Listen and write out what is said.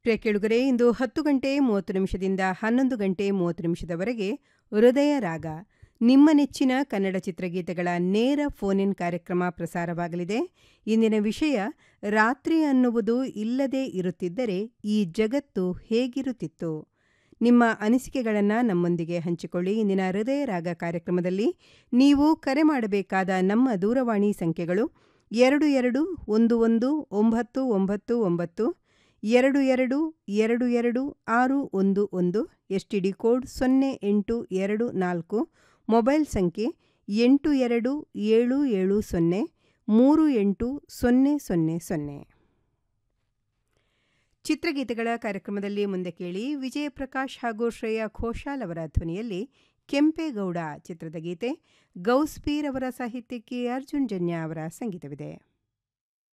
ಪ್ರಿಯ ಕೇಳುಗರೆ ಇಂದು ಹತ್ತು ಗಂಟೆ ಮೂವತ್ತು ನಿಮಿಷದಿಂದ ಹನ್ನೊಂದು ಗಂಟೆ ಮೂವತ್ತು ನಿಮಿಷದವರೆಗೆ ಹೃದಯ ರಾಗ ನಿಮ್ಮ ನೆಚ್ಚಿನ ಕನ್ನಡ ಚಿತ್ರಗೀತೆಗಳ ನೇರ ಫೋನ್ ಇನ್ ಕಾರ್ಯಕ್ರಮ ಪ್ರಸಾರವಾಗಲಿದೆ ಇಂದಿನ ವಿಷಯ ರಾತ್ರಿ ಅನ್ನುವುದು ಇಲ್ಲದೇ ಇರುತ್ತಿದ್ದರೆ ಈ ಜಗತ್ತು ಹೇಗಿರುತ್ತಿತ್ತು ನಿಮ್ಮ ಅನಿಸಿಕೆಗಳನ್ನು ನಮ್ಮೊಂದಿಗೆ ಹಂಚಿಕೊಳ್ಳಿ ಇಂದಿನ ಹೃದಯ ರಾಗ ಕಾರ್ಯಕ್ರಮದಲ್ಲಿ ನೀವು ಕರೆ ಮಾಡಬೇಕಾದ ನಮ್ಮ ದೂರವಾಣಿ ಸಂಖ್ಯೆಗಳು ಎರಡು ಎರಡು ಒಂದು ಒಂದು ಒಂಬತ್ತು ಒಂಬತ್ತು ಒಂಬತ್ತು ಎರಡು ಎರಡು ಎರಡು ಎರಡು ಆರು ಒಂದು ಒಂದು ಎಸ್ ಟಿ ಡಿ ಕೋಡ್ ಸೊನ್ನೆ ಎಂಟು ಎರಡು ನಾಲ್ಕು ಮೊಬೈಲ್ ಸಂಖ್ಯೆ ಎಂಟು ಎರಡು ಏಳು ಏಳು ಸೊನ್ನೆ ಮೂರು ಎಂಟು ಸೊನ್ನೆ ಸೊನ್ನೆ ಸೊನ್ನೆ ಚಿತ್ರಗೀತೆಗಳ ಕಾರ್ಯಕ್ರಮದಲ್ಲಿ ಮುಂದೆ ಕೇಳಿ ವಿಜಯ ಪ್ರಕಾಶ್ ಹಾಗೂ ಶ್ರೇಯಾ ಘೋಷಾಲ್ ಅವರ ಧ್ವನಿಯಲ್ಲಿ ಕೆಂಪೇಗೌಡ ಚಿತ್ರದ ಗೀತೆ ಗೌಸ್ಪೀರ್ ಅವರ ಸಾಹಿತ್ಯಕ್ಕೆ ಅರ್ಜುನ್ ಜನ್ಯ ಅವರ ಸಂಗೀತವಿದೆ